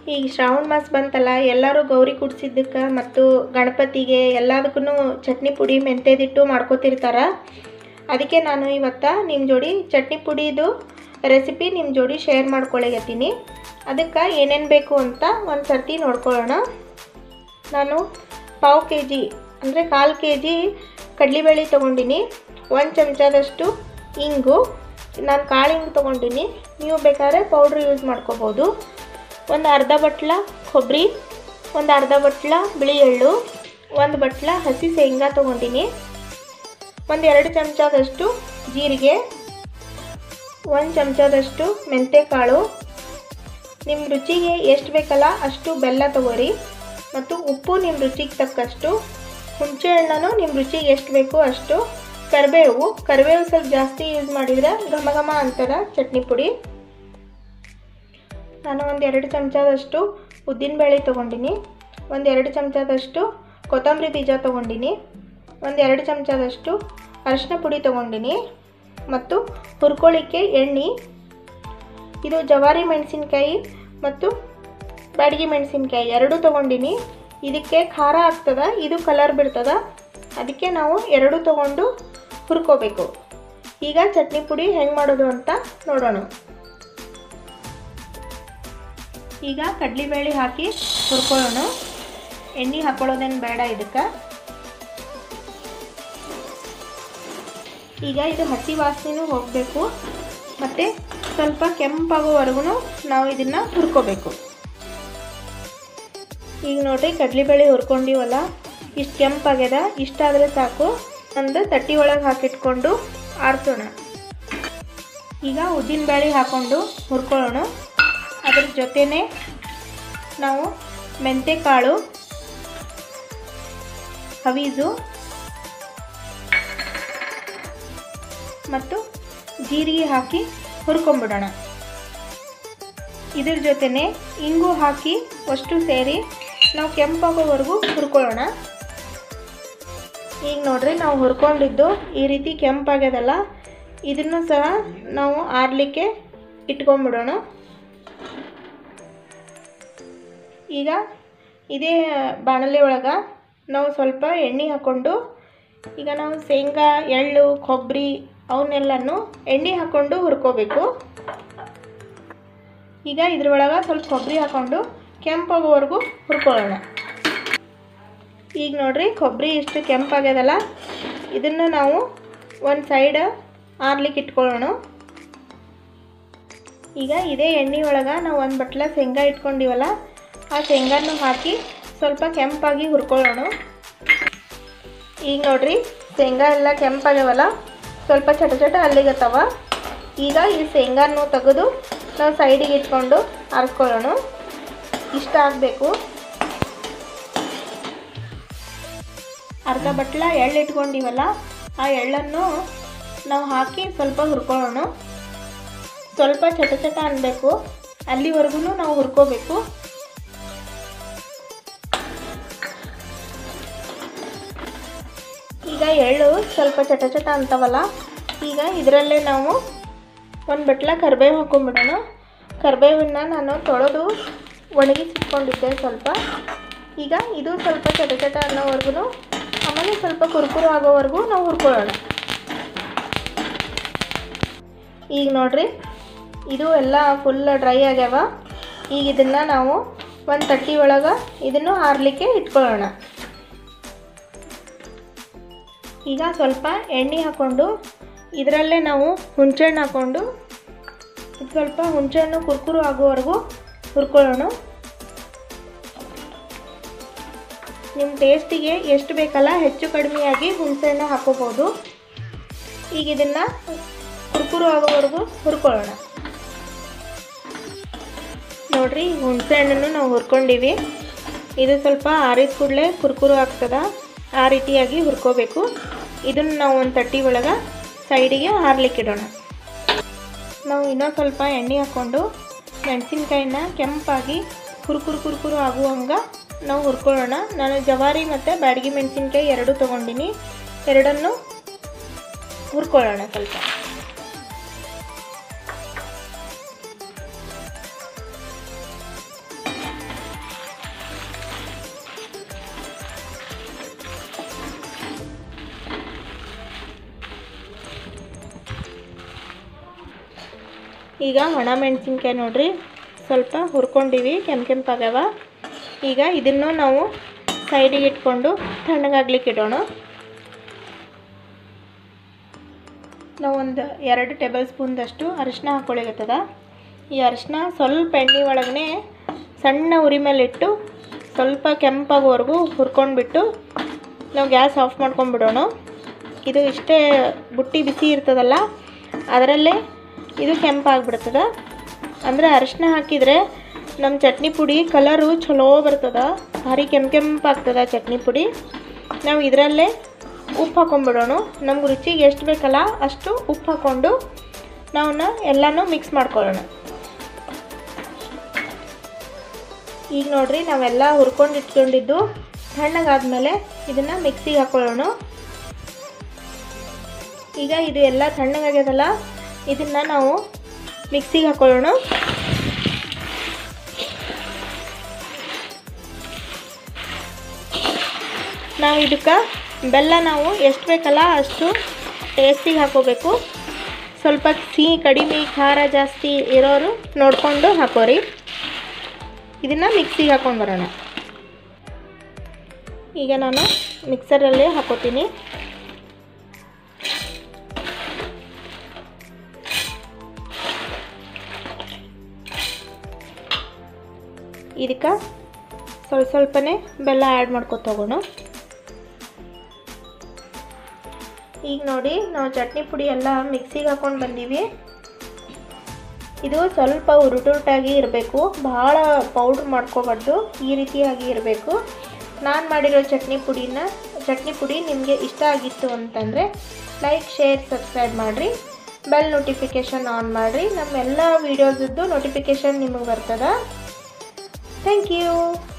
ಈಗ ಶ್ರಾವಣ ಮಾಸ ಬಂತಲ್ಲ ಎಲ್ಲರೂ ಗೌರಿ ಕುಡ್ಸಿದ್ದಕ್ಕೆ ಮತ್ತು ಗಣಪತಿಗೆ ಎಲ್ಲದಕ್ಕೂ ಚಟ್ನಿ ಪುಡಿ ಮೆಂತ್ಯದಿಟ್ಟು ಮಾಡ್ಕೋತಿರ್ತಾರೆ ಅದಕ್ಕೆ ನಾನು ಇವತ್ತು ನಿಮ್ಮ ಜೋಡಿ ಚಟ್ನಿ ಪುಡಿದು ರೆಸಿಪಿ ನಿಮ್ಮ ಜೋಡಿ ಶೇರ್ ಮಾಡ್ಕೊಳಗತ್ತೀನಿ ಅದಕ್ಕೆ ಏನೇನು ಬೇಕು ಅಂತ ಒಂದು ಸರ್ತಿ ನೋಡ್ಕೊಳ್ಳೋಣ ನಾನು ಪಾವು ಕೆ ಜಿ ಅಂದರೆ ಕಾಲು ಕೆ ಜಿ ಕಡಲೆಬೇಳೆ ತೊಗೊಂಡಿನಿ ಒಂದು ಚಮಚದಷ್ಟು ಇಂಗು ನಾನು ಕಾಳು ಹಿಂಗೆ ತೊಗೊಂಡಿನಿ ನೀವು ಬೇಕಾದ್ರೆ ಪೌಡ್ರ್ ಯೂಸ್ ಮಾಡ್ಕೋಬೋದು ಒಂದು ಅರ್ಧ ಬಟ್ಲ ಕೊಬ್ಬರಿ ಒಂದು ಅರ್ಧ ಬಟ್ಲ ಬಿಳಿ ಎಳ್ಳು ಒಂದು ಬಟ್ಲ ಹಸಿ ಶೇಂಗಾ ತೊಗೊಂಡಿನಿ ಒಂದು ಎರಡು ಚಮಚದಷ್ಟು ಜೀರಿಗೆ ಒಂದು ಚಮಚದಷ್ಟು ಮೆಂತ್ಯಕಾಳು ನಿಮ್ಮ ರುಚಿಗೆ ಎಷ್ಟು ಬೇಕಲ್ಲ ಅಷ್ಟು ಬೆಲ್ಲ ತಗೋರಿ ಮತ್ತು ಉಪ್ಪು ನಿಮ್ಮ ರುಚಿಗೆ ತಕ್ಕಷ್ಟು ಹುಣಸೆ ಹಣ್ಣು ನಿಮ್ಮ ರುಚಿಗೆ ಎಷ್ಟು ಬೇಕು ಅಷ್ಟು ಕರಿಬೇವು ಕರಿಬೇವು ಸ್ವಲ್ಪ ಜಾಸ್ತಿ ಯೂಸ್ ಮಾಡಿದರೆ ಘಮ ಘಮ ಅಂತಾರ ಚಟ್ನಿ ಪುಡಿ ನಾನು ಒಂದು ಎರಡು ಚಮಚದಷ್ಟು ಉದ್ದಿನಬೇಳೆ ತೊಗೊಂಡಿನಿ ಒಂದು ಎರಡು ಚಮಚದಷ್ಟು ಕೊತ್ತಂಬರಿ ಬೀಜ ತೊಗೊಂಡಿನಿ ಒಂದು ಎರಡು ಚಮಚದಷ್ಟು ಅರಿಶಿನ ಪುಡಿ ತೊಗೊಂಡಿನಿ ಮತ್ತು ಹುರ್ಕೊಳ್ಳಿಕ್ಕೆ ಎಣ್ಣೆ ಇದು ಜವಾರಿ ಮೆಣಸಿನ್ಕಾಯಿ ಮತ್ತು ಬ್ಯಾಡಗಿ ಮೆಣಸಿನ್ಕಾಯಿ ಎರಡೂ ತೊಗೊಂಡಿನಿ ಇದಕ್ಕೆ ಖಾರ ಆಗ್ತದ ಇದು ಕಲರ್ ಬಿಡ್ತದ ಅದಕ್ಕೆ ನಾವು ಎರಡು ತೊಗೊಂಡು ಹುರ್ಕೋಬೇಕು ಈಗ ಚಟ್ನಿ ಪುಡಿ ಹೆಂಗೆ ಮಾಡೋದು ಅಂತ ನೋಡೋಣ ಈಗ ಕಡಲೆಬೇಳೆ ಹಾಕಿ ಹುರ್ಕೊಳ್ಳೋಣ ಎಣ್ಣೆ ಹಾಕೊಳ್ಳೋದೇನು ಬೇಡ ಇದಕ್ಕೆ ಈಗ ಇದು ಹಸಿ ವಾಸನೆನೂ ಹೋಗಬೇಕು ಮತ್ತು ಸ್ವಲ್ಪ ಕೆಂಪಾಗೋವರೆಗೂ ನಾವು ಇದನ್ನು ಹುರ್ಕೋಬೇಕು ಈಗ ನೋಡಿರಿ ಕಡಲೆಬೇಳೆ ಹುರ್ಕೊಂಡಿವಲ್ಲ ಇಷ್ಟು ಕೆಂಪಾಗ್ಯದ ಇಷ್ಟಾದರೆ ಸಾಕು ಒಂದು ತಟ್ಟಿ ಒಳಗೆ ಹಾಕಿಟ್ಕೊಂಡು ಆರಿಸೋಣ ಈಗ ಉದ್ದಿನ ಬೇಳೆ ಹಾಕ್ಕೊಂಡು ಹುರ್ಕೊಳ್ಳೋಣ ಅದ್ರ ಜೊತೆನೇ ನಾವು ಮೆಂತ್ಯಕಾಳು ಹವೀಸು ಮತ್ತು ಜೀರಿಗೆ ಹಾಕಿ ಹುರ್ಕೊಂಬಿಡೋಣ ಇದ್ರ ಜೊತೆನೆ ಇಂಗು ಹಾಕಿ ಅಷ್ಟು ಸೇರಿ ನಾವು ಕೆಂಪಾಗೋವರೆಗೂ ಹುರ್ಕೊಳ್ಳೋಣ ಈಗ ನೋಡ್ರಿ ನಾವು ಹುರ್ಕೊಂಡಿದ್ದು ಈ ರೀತಿ ಕೆಂಪಾಗ್ಯದಲ್ಲ ಇದನ್ನು ಸಹ ನಾವು ಆರಲಿಕ್ಕೆ ಇಟ್ಕೊಂಬಿಡೋಣ ಈಗ ಇದೇ ಬಾಣಲೆ ಒಳಗೆ ನಾವು ಸ್ವಲ್ಪ ಎಣ್ಣೆ ಹಾಕ್ಕೊಂಡು ಈಗ ನಾವು ಶೇಂಗಾ ಎಳ್ಳು ಕೊಬ್ಬರಿ ಅವನ್ನೆಲ್ಲನೂ ಎಣ್ಣೆ ಹಾಕ್ಕೊಂಡು ಹುರ್ಕೋಬೇಕು ಈಗ ಇದ್ರೊಳಗೆ ಸ್ವಲ್ಪ ಕೊಬ್ಬರಿ ಹಾಕ್ಕೊಂಡು ಕೆಂಪಾಗೋವರೆಗೂ ಹುರ್ಕೊಳ್ಳೋಣ ಈಗ ನೋಡ್ರಿ ಕೊಬ್ಬರಿ ಇಷ್ಟು ಕೆಂಪಾಗ್ಯದಲ್ಲ ಇದನ್ನು ನಾವು ಒಂದು ಸೈಡ್ ಆರ್ಲಿಕ್ಕೆ ಇಟ್ಕೊಳ್ಳೋಣ ಈಗ ಇದೇ ಎಣ್ಣೆ ಒಳಗೆ ನಾವು ಒಂದು ಬಟ್ಲ ಶೇಂಗಾ ಇಟ್ಕೊಂಡಿವಲ್ಲ ಆ ಶೇಂಗಾನು ಹಾಕಿ ಸ್ವಲ್ಪ ಕೆಂಪಾಗಿ ಹುರ್ಕೊಳ್ಳೋಣ ಈಗ ನೋಡ್ರಿ ಶೇಂಗಾ ಎಲ್ಲ ಕೆಂಪಾಗ್ಯವಲ್ಲ ಸ್ವಲ್ಪ ಚಟ ಚಟ ಅಲ್ಲಿಗತ್ತವ ಈಗ ಈ ಶೇಂಗಾನು ತೆಗೆದು ನಾವು ಸೈಡಿಗೆ ಇಟ್ಕೊಂಡು ಆರಿಸ್ಕೊಳ್ಳೋಣ ಇಷ್ಟ ಆಗಬೇಕು ಅರ್ಧ ಬಟ್ಲ ಎಳ್ಳು ಇಟ್ಕೊಂಡಿವಲ್ಲ ಆ ಎಳ್ಳನ್ನು ನಾವು ಹಾಕಿ ಸ್ವಲ್ಪ ಹುರ್ಕೊಳ್ಳೋಣ ಸ್ವಲ್ಪ ಚಟ ಚಟ ಅನ್ನಬೇಕು ಅಲ್ಲಿವರೆಗೂ ನಾವು ಹುರ್ಕೋಬೇಕು ಈಗ ಎಳ್ಳು ಸ್ವಲ್ಪ ಚಟ ಚಟ ಅಂತವಲ್ಲ ಈಗ ಇದರಲ್ಲೇ ನಾವು ಒಂದು ಬಟ್ಲ ಕರಿಬೇವು ಹಾಕೊಂಡ್ಬಿಡೋಣ ಕರಿಬೇವನ್ನ ನಾನು ತೊಳೆದು ಒಣಗಿಸಿಟ್ಕೊಂಡಿದ್ದೆ ಸ್ವಲ್ಪ ಈಗ ಇದು ಸ್ವಲ್ಪ ಚಟ ಚಟ ಅನ್ನೋವರೆಗೂ ಆಮೇಲೆ ಸ್ವಲ್ಪ ಕುರುಕುರು ಆಗೋವರೆಗೂ ನಾವು ಹುರ್ಕೊಳ್ಳೋಣ ಈಗ ನೋಡ್ರಿ ಇದು ಎಲ್ಲ ಫುಲ್ ಡ್ರೈ ಆಗ್ಯಾವ ಈಗ ಇದನ್ನು ನಾವು ಒಂದು ತಟ್ಟಿ ಒಳಗೆ ಇದನ್ನು ಆರಲಿಕ್ಕೆ ಇಟ್ಕೊಳ್ಳೋಣ ಈಗ ಸ್ವಲ್ಪ ಎಣ್ಣೆ ಹಾಕ್ಕೊಂಡು ಇದರಲ್ಲೇ ನಾವು ಹುಣಸೆಹಣ್ಣು ಹಾಕ್ಕೊಂಡು ಇದು ಸ್ವಲ್ಪ ಹುಣಸೆಹಣ್ಣು ಕುರ್ಕುರು ಆಗೋವರೆಗೂ ಹುರ್ಕೊಳ್ಳೋಣ ನಿಮ್ಮ ಟೇಸ್ಟಿಗೆ ಎಷ್ಟು ಬೇಕಲ್ಲ ಹೆಚ್ಚು ಕಡಿಮೆಯಾಗಿ ಹುಣಸೆಹಣ್ಣು ಹಾಕೋಬೋದು ಈಗ ಇದನ್ನು ಕುರ್ಕುರು ಆಗೋವರೆಗೂ ಹುರ್ಕೊಳ್ಳೋಣ ನೋಡ್ರಿ ಹುಣಸೆ ಹಣ್ಣನ್ನು ನಾವು ಹುರ್ಕೊಂಡಿವಿ ಇದು ಸ್ವಲ್ಪ ಆರಿದ ಕೂಡಲೇ ಕುರ್ಕುರು ಆಗ್ತದ ಆ ರೀತಿಯಾಗಿ ಹುರ್ಕೋಬೇಕು ಇದನ್ನು ನಾವು ಒಂದು ತಟ್ಟಿ ಒಳಗೆ ಸೈಡಿಗೆ ಹಾರ್ಲಿಕ್ಕಿಡೋಣ ನಾವು ಇನ್ನೊಂದು ಸ್ವಲ್ಪ ಎಣ್ಣೆ ಹಾಕ್ಕೊಂಡು ಮೆಣಸಿನ್ಕಾಯಿನ ಕೆಂಪಾಗಿ ಕುರ್ಕುರು ಕುರ್ಕುರು ಆಗುವಂಗೆ ನಾವು ಹುರ್ಕೊಳ್ಳೋಣ ನಾನು ಜವಾರಿ ಮತ್ತು ಬ್ಯಾಡಗಿ ಮೆಣಸಿನ್ಕಾಯಿ ಎರಡೂ ತೊಗೊಂಡಿನಿ ಎರಡನ್ನು ಹುರ್ಕೊಳ್ಳೋಣ ಸ್ವಲ್ಪ ಈಗ ಒಣ ಮೆಣಸಿನ್ಕಾಯಿ ನೋಡ್ರಿ ಸ್ವಲ್ಪ ಹುರ್ಕೊಂಡಿವಿ ಕೆಂಪು ಕೆಂಪಾಗ್ಯಾವ ಈಗ ಇದನ್ನು ನಾವು ಸೈಡಿಗೆ ಇಟ್ಕೊಂಡು ತಣ್ಣಗಾಗ್ಲಿಕ್ಕೆ ಇಡೋಣ ನಾವು ಒಂದು ಎರಡು ಟೇಬಲ್ ಸ್ಪೂನ್ದಷ್ಟು ಅರಿಶಿನ ಹಾಕ್ಕೊಳಿಗತ್ತದ ಈ ಅರಿಶಿನ ಸ್ವಲ್ಪ ಎಣ್ಣೆ ಒಳಗನೆ ಸಣ್ಣ ಉರಿ ಮೇಲೆ ಇಟ್ಟು ಸ್ವಲ್ಪ ಕೆಂಪಾಗೋವರೆಗೂ ಹುರ್ಕೊಂಡ್ಬಿಟ್ಟು ನಾವು ಗ್ಯಾಸ್ ಆಫ್ ಮಾಡ್ಕೊಂಡ್ಬಿಡೋಣ ಇದು ಇಷ್ಟೇ ಬುಟ್ಟಿ ಬಿಸಿ ಇರ್ತದಲ್ಲ ಅದರಲ್ಲೇ ಇದು ಕೆಂಪಾಗ್ಬಿಡ್ತದ ಅಂದರೆ ಅರಿಶಿನ ಹಾಕಿದರೆ ನಮ್ಮ ಚಟ್ನಿ ಪುಡಿ ಕಲರು ಚಲೋ ಬರ್ತದ ಭಾರಿ ಕೆಂಪು ಕೆಂಪಾಗ್ತದ ಚಟ್ನಿ ಪುಡಿ ನಾವು ಇದರಲ್ಲೇ ಉಪ್ಪು ಹಾಕೊಂಡ್ಬಿಡೋಣ ನಮ್ಗೆ ರುಚಿಗೆ ಎಷ್ಟು ಬೇಕಲ್ಲ ಅಷ್ಟು ಉಪ್ಪು ಹಾಕ್ಕೊಂಡು ನಾವನ್ನ ಎಲ್ಲನೂ ಮಿಕ್ಸ್ ಮಾಡ್ಕೊಳ್ಳೋಣ ಈಗ ನೋಡ್ರಿ ನಾವೆಲ್ಲ ಹುರ್ಕೊಂಡು ಇಟ್ಕೊಂಡಿದ್ದು ತಣ್ಣಗಾದ್ಮೇಲೆ ಇದನ್ನು ಮಿಕ್ಸಿಗೆ ಹಾಕೊಳ್ಳೋಣ ಈಗ ಇದು ಎಲ್ಲ ತಣ್ಣಗಾಗ್ಯದಲ್ಲ ಇದನ್ನು ನಾವು ಮಿಕ್ಸಿಗೆ ಹಾಕೊಳ್ಳೋಣ ನಾವು ಇದಕ್ಕೆ ಬೆಲ್ಲ ನಾವು ಎಷ್ಟು ಬೇಕಲ್ಲ ಅಷ್ಟು ಟೇಸ್ಟಿಗೆ ಹಾಕೋಬೇಕು ಸ್ವಲ್ಪ ಸಿಹಿ ಕಡಿಮೆ ಖಾರ ಜಾಸ್ತಿ ಇರೋರು ನೋಡಿಕೊಂಡು ಹಾಕೋರಿ ಇದನ್ನು ಮಿಕ್ಸಿಗೆ ಹಾಕೊಂಡು ಬರೋಣ ಈಗ ನಾನು ಮಿಕ್ಸರಲ್ಲಿ ಹಾಕೋತೀನಿ ಇದಕ್ಕೆ ಸ್ವಲ್ಪ ಸ್ವಲ್ಪನೇ ಬೆಲ್ಲ ಆ್ಯಡ್ ಮಾಡ್ಕೊತ ಹೋಗೋಣ ಈಗ ನೋಡಿ ನಾವು ಚಟ್ನಿ ಪುಡಿ ಎಲ್ಲ ಮಿಕ್ಸಿಗೆ ಹಾಕೊಂಡು ಬಂದೀವಿ ಇದು ಸ್ವಲ್ಪ ಉರುಟುರುಟಾಗಿ ಇರಬೇಕು ಭಾಳ ಪೌಡ್ರ್ ಮಾಡ್ಕೋಬಾರ್ದು ಈ ರೀತಿಯಾಗಿ ಇರಬೇಕು ನಾನು ಮಾಡಿರೋ ಚಟ್ನಿ ಪುಡಿನ ಚಟ್ನಿ ಪುಡಿ ನಿಮಗೆ ಇಷ್ಟ ಆಗಿತ್ತು ಅಂತಂದರೆ ಲೈಕ್ ಶೇರ್ ಸಬ್ಸ್ಕ್ರೈಬ್ ಮಾಡಿರಿ ಬೆಲ್ ನೋಟಿಫಿಕೇಷನ್ ಆನ್ ಮಾಡಿರಿ ನಮ್ಮ ಎಲ್ಲ ವೀಡಿಯೋಸದ್ದು ನೋಟಿಫಿಕೇಷನ್ ನಿಮಗೆ ಬರ್ತದ ಥ್ಯಾಂಕ್ ಯು